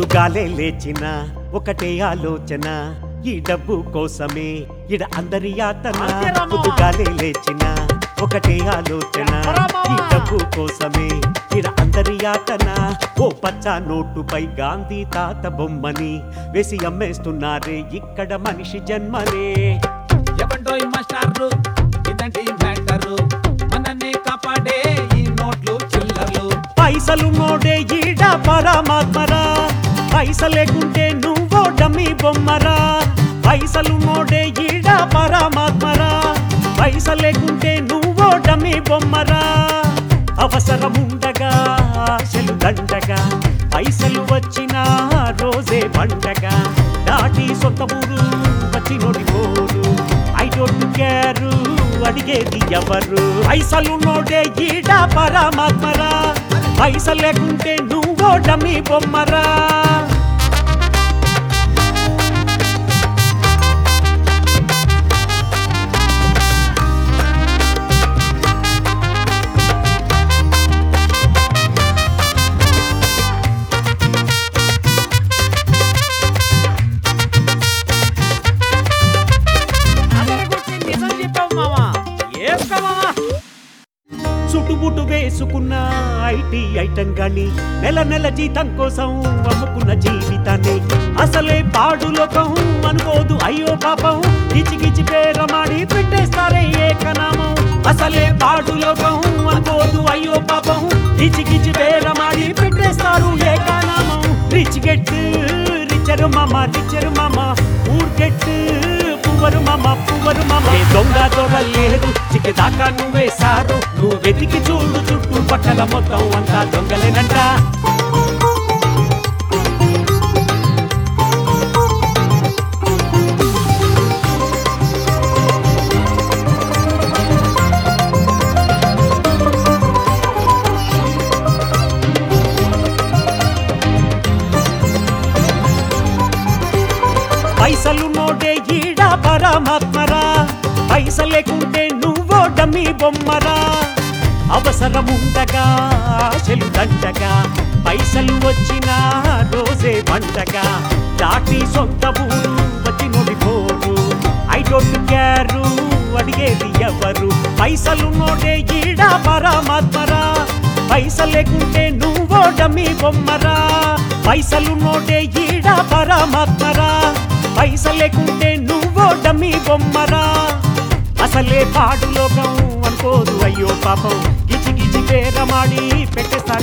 పొద్దుగాలే లేచిన ఒకటే ఆలోచన ఈ డబ్బు కోసమే ఇడ అందరి యాతన అంతే రా మావా. పొద్దుగాలే లేచిన ఒకటే ఆలోచన చెప్పరా మావా. ఈ డబ్బు కోసమే ఇడ అందరి యాతన ఓ పచ్చ నోటుపై గాంధీ తాత బొమ్మని వేసి అమ్మేస్తున్నారే ఇక్కడ మనిషి జన్మనే ఎవండోయ్ మాస్టారు ఇదండి మ్యాటరు మనల్ని కాపాడే ఈ నోట్లు చిల్లర్లు పైసలు నోడే ఈడ పరమాత్మరా పైస లేకుంటే నువ్వో డమ్మి బొమ్మరా పైసలు నోడే ఈడ పరమాత్మరా పైస లేకుంటే నువ్వో డమ్మి బొమ్మరా అవసరముండగా ఆశలు దండగా పైసలు వచ్చిన రోజే పండగ దాటి సొంత ఊరు వచ్చి నోటిపోరు ఐ డోంట్ కేర్ అడిగేది ఎవరు పైసలు నోడే ఈడ పరమాత్మరా పైస లేకుంటే నువ్వో డమ్మి బొమ్మరా అందరి గురించి నిజం చెప్పావు మావా ఏసుకో మావా చుట్టుబుట్టు వేసుకున్న ఐటీ ఐటం గాని నెల నెల జీతం కోసం అమ్ముకున్న జీవితాన్ని అసలే పాడు లోకం అనుకోదు అయ్యో పాపం గిచి గిచి పేరమాడి పెట్టేస్తారే ఏకనామం అసలే పాడు లోకం అనుకోదు అయ్యో పాపం గిచి గిచి పేరమాడి పెట్టేస్తారు ఏకనామం రిచ్ గెట్ రిచరు మామ రిచరు మామ ఊర్ గెట్ పువ్వరు మామ పువ్వరు మామ ఏ దొంగ దొరలేదు చిక్కిదాకా నువ్వేశారు నువ్వు వెతికి చూడు చుట్టూ పక్కల మొత్తం అంతా దొంగలేనంట పైసలు నోడే ఈడ పరమాత్మరా పైస లేకుంటే నువ్వో డమ్మి బొమ్మరా అవసరముండగా ఆశలు దండగా పైసలు వచ్చిన రోజే పండగ దాటి సొంత ఊరు వచ్చి నొడిపోరు ఐ డోంట్ కేరు అడిగేది ఎవరు పైసలు నోడే ఈడ పరమాత్మరా పైస లేకుంటే నువ్వో డమ్మి బొమ్మరా పైసలు నోటే ఈడ పరమాత్మరా పైస లేకుంటే నువ్వో డమ్మి బొమ్మరా అసలే పాడు లోకం అనుకోదు అయ్యో పాపం గిచి గిచి పేరమాడి పెట్టేస్తారు